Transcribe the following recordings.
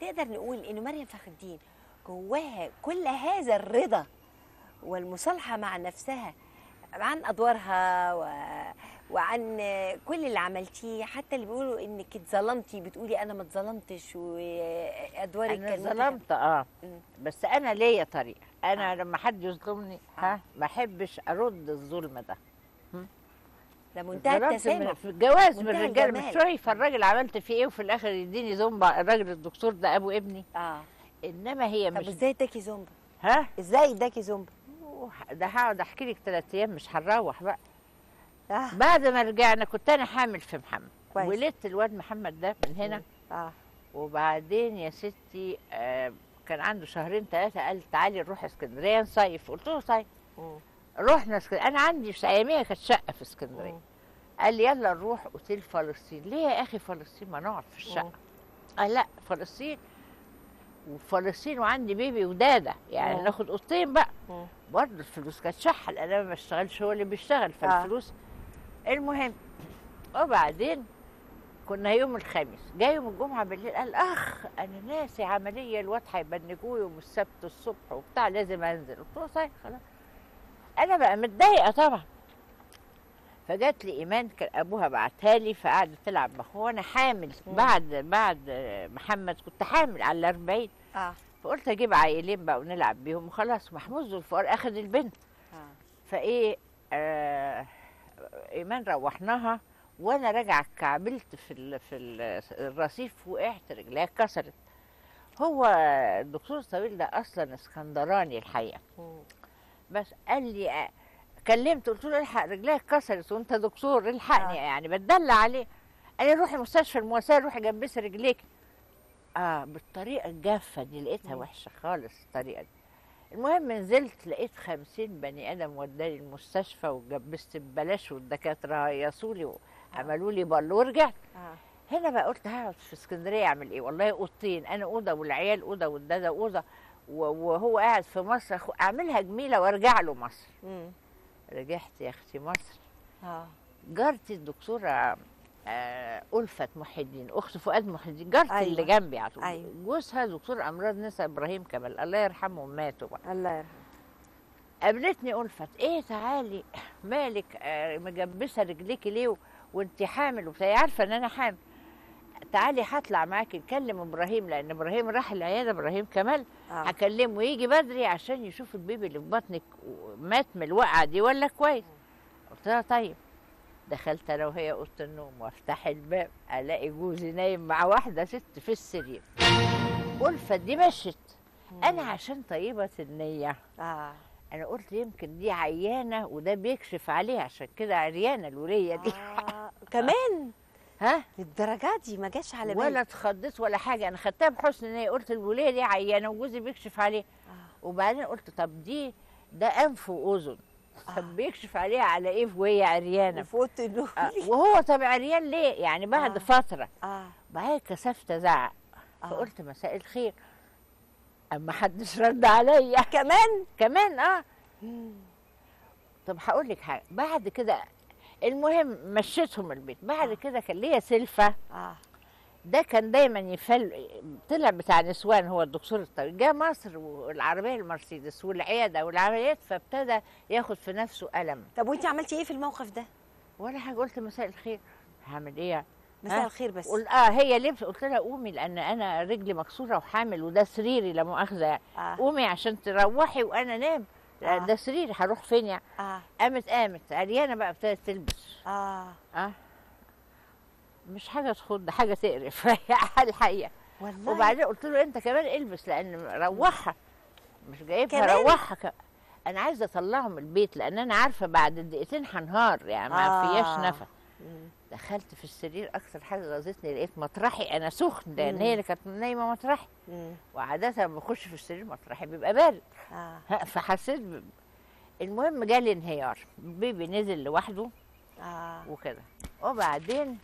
نقدر نقول انه مريم فخر الدين جواها كل هذا الرضا والمصالحه مع نفسها عن ادوارها و... وعن كل اللي عملتيه حتى اللي بيقولوا انك اتظلمتي بتقولي انا ما اتظلمتش وادوارك انا كانت ظلمت اه مم. بس انا ليا طريقه انا آه. لما حد يظلمني ها ما احبش ارد الظلم ده ده منتهى ظلمت التسامح من- في الجواز من منتهى الرجاله الجمال. مش شايفه الراجل عملت فيه ايه وفي الاخر يديني زومبا الراجل الدكتور ده ابو ابني اه انما هي طب مش ازاي اداكي زومبا ها ازاي اداكي زومبا أوه، ده هقعد احكي لك ثلاث ايام مش هنروح بقى اه بعد ما رجعنا كنت انا حامل في محمد كويس. ولدت الواد محمد ده من هنا اه وبعدين يا ستي آه كان عنده شهرين ثلاثه قال تعالي نروح اسكندريه نصيف قلت له طيب مم. رحنا اسكندريه انا عندي في اياميها كانت شقه في اسكندريه مم. قال لي يلا نروح اوتيل فلسطين ليه يا اخي فلسطين ما نقعد في الشقه قال لا فلسطين وفلسطين وعندي بيبي وداده يعني مم. ناخد اوضتين بقى مم. برضه الفلوس كانت شحه لان انا ما بشتغلش هو اللي بيشتغل فالفلوس المهم وبعدين كنا يوم الخميس جاي يوم الجمعه بالليل قال اخ انا ناسي عمليه الواد هيبنجوه يوم السبت الصبح وبتاع لازم انزل قلت له طيب خلاص انا بقى متضايقه طبعا فجات لي ايمان كان ابوها بعتها لي فقعدت تلعب باخوها وانا حامل مم. بعد بعد محمد كنت حامل على الأربعين اه فقلت اجيب عيلين بقى ونلعب بيهم وخلاص محمود ذو الفقار اخد البنت اه فايه آه ايمان روحناها وانا راجعه كعبلت في ال في ال الرصيف وقعت رجليها اتكسرت هو الدكتور الطويل ده اصلا اسكندراني الحقيقه مم. بس قال لي آه، كلمت قلت له الحق رجليها اتكسرت وانت دكتور الحقني آه. يعني بتدلع عليه قال لي روحي مستشفى المواساه روحي جبسي رجليك اه بالطريقه الجافه دي لقيتها مم. وحشه خالص الطريقه دي المهم نزلت لقيت خمسين بني ادم وداني المستشفى وجبست ببلاش والدكاتره هيصوا لي وعملوا لي بل ورجعت اه هنا بقى قلت هقعد في اسكندريه اعمل ايه والله اوضتين انا اوضه والعيال اوضه والداده اوضه و- وهو قاعد في مصر أخو- اعملها جميله وارجع له مصر مم. رجعت يا اختي مصر اه جارتي الدكتوره آه، ألفت محي الدين أخت فؤاد محي الدين جارتي أيوة. اللي جنبي على طول أيوة. جوزها دكتور أمراض نساء إبراهيم كمال الله يرحمه ماتوا بقى الله يرحمه قابلتني ألفت إيه تعالي مالك آه، مجبسة رجليكي ليه و- وأنت حامل وبتاع عارفة إن أنا حامل تعالي هطلع معاكي نكلم إبراهيم لأن إبراهيم راح العيادة إبراهيم كمال اه هكلمه يجي بدري عشان يشوف البيبي اللي في بطنك مات من الوقعه دي ولا كويس قلت لها طيب دخلت انا وهي اوضه النوم وافتح الباب الاقي جوزي نايم مع واحده ست في السرير ألفت دي مشت انا عشان طيبه النيه اه انا قلت يمكن دي عيانه وده بيكشف عليها عشان كده عريانه الوليه دي آه. كمان ها للدرجات دي ما جاش على بالي ولا اتخضيت ولا حاجه انا خدتها بحسن نيه قلت الوليه دي عيانه وجوزي بيكشف عليها آه. وبعدين قلت طب دي ده انف واذن آه. طب بيكشف عليها على ايه وهي عريانه وفي اوضه النوم آه، وهو طب عريان ليه يعني بعد آه. فتره اه بعدين كسفت ازعق آه. فقلت مساء الخير اما حدش رد عليا كمان كمان اه طب هقول لك حاجه بعد كده المهم مشيتهم البيت بعد آه. كده كان ليا سلفه اه ده كان دايما يفل طلع بتاع نسوان هو الدكتور الطويل جه مصر والعربيه المرسيدس والعياده والعمليات فابتدى ياخد في نفسه الم طب وانت عملتي ايه في الموقف ده ولا حاجه قلت مساء الخير هعمل ايه يعني؟ مساء ها؟ الخير بس قلت اه هي لبس قلت لها قومي لان انا رجلي مكسوره وحامل وده سريري لا مؤاخذه يعني اه قومي عشان تروحي وانا نام آه. ده سريري هروح فين يعني اه قامت قامت عريانه بقى ابتدت تلبس اه اه مش حاجه تخض حاجه تقرف الحقيقه والله وبعدين قلت له انت كمان البس لان روحها مش جايبها كمان؟ روحها ك... انا عايزه اطلعهم من البيت لان انا عارفه بعد دقيقتين هنهار يعني ما آه. فياش نفس مم. دخلت في السرير اكثر حاجه غاظتني لقيت مطرحي انا سخن لان مم. هي اللي كانت نايمه مطرحي مم. وعاده لما بخش في السرير مطرحي بيبقى بارد اه ها، فحسيت ب... المهم جالي انهيار البيبي نزل لوحده اه وكده وبعدين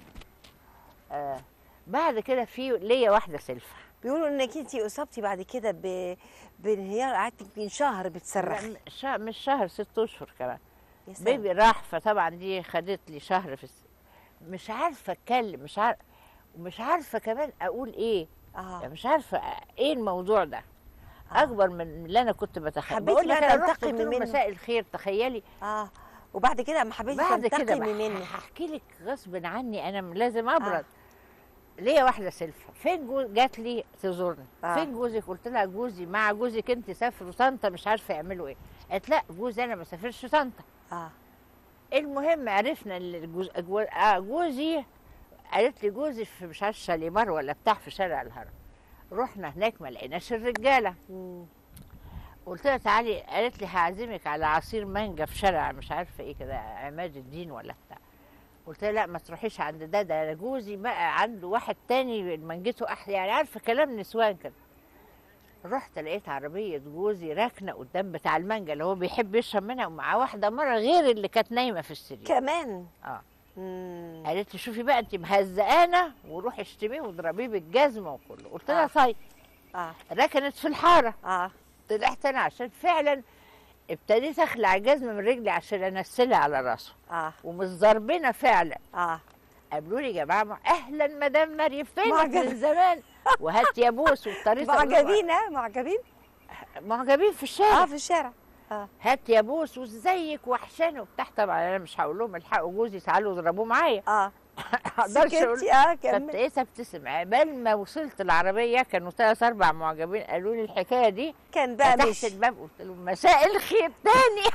آه بعد كده في ليا واحده سلفه بيقولوا انك انت اصبتي بعد كده ب... بانهيار قعدت يمكن شهر لا، بتصرخي م- شا- مش شهر ست اشهر كمان يا سلام. بيبي راح فطبعا دي خدت لي شهر في الس... مش عارفه اتكلم مش عارفه ومش عارفه كمان اقول ايه اه يعني مش عارفه ايه الموضوع ده اكبر من اللي انا كنت بتخيل حبيتي بقول لك بقى انا رحت تنتقمي قلت له منه. مساء الخير تخيلي اه وبعد كده اما حبيتي بعد كده تنتقمي بقى منه هحكي لك غصب عني انا لازم ابرد ليا واحده سلفه فين جوز جات لي تزورني آه. فين جوزك قلت لها جوزي مع جوزك انت سافروا طنطا مش عارفه يعملوا ايه قالت لا جوزي انا ما سافرش طنطا اه المهم عرفنا ان الجوز... جو- آه، جوزي قالت لي جوزي في مش عارف شاليمار ولا بتاع في شارع الهرم رحنا هناك ما لقيناش الرجاله مم. قلت لها تعالي قالت لي هعزمك على عصير مانجا في شارع مش عارفه ايه كده عماد الدين ولا بتاع قلت لها لا ما تروحيش عند ده ده جوزي بقى عنده واحد تاني مانجته احلى يعني عارفه كلام نسوان كده رحت لقيت عربية جوزي راكنة قدام بتاع المانجا اللي هو بيحب يشرب منها ومع واحدة مرة غير اللي كانت نايمة في السرير كمان اه مم. قالت لي شوفي بقى انت مهزقانة وروحي اشتميه واضربيه بالجزمة وكله قلت لها آه. طيب اه ركنت في الحارة اه طلعت انا عشان فعلا ابتديت اخلع الجزمه من رجلي عشان انسلها على راسه اه ومتضربنا فعلا اه قابلوا لي يا جماعه مع- اهلا مدام مريم فينك معجب. من زمان وهات يا بوس واضطريت أقول لهم معجبين ها معجبين معجبين في الشارع اه في الشارع هات يا بوس وازيك وحشاني وبتاع طبعا انا مش هقول لهم الحقوا جوزي تعالوا اضربوه معايا اه ما اقدرش اقول سكتي اه كمل فابتديت ابتسم عبال ما وصلت العربيه كانوا ثلاث اربع معجبين قالوا لي الحكايه دي كان بقى فتحت مش الباب قلت لهم مساء الخير تاني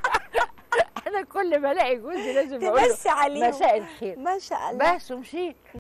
انا كل ما الاقي جوزي لازم اقول له تمسي عليه مساء الخير ما شاء الله بس ومشيت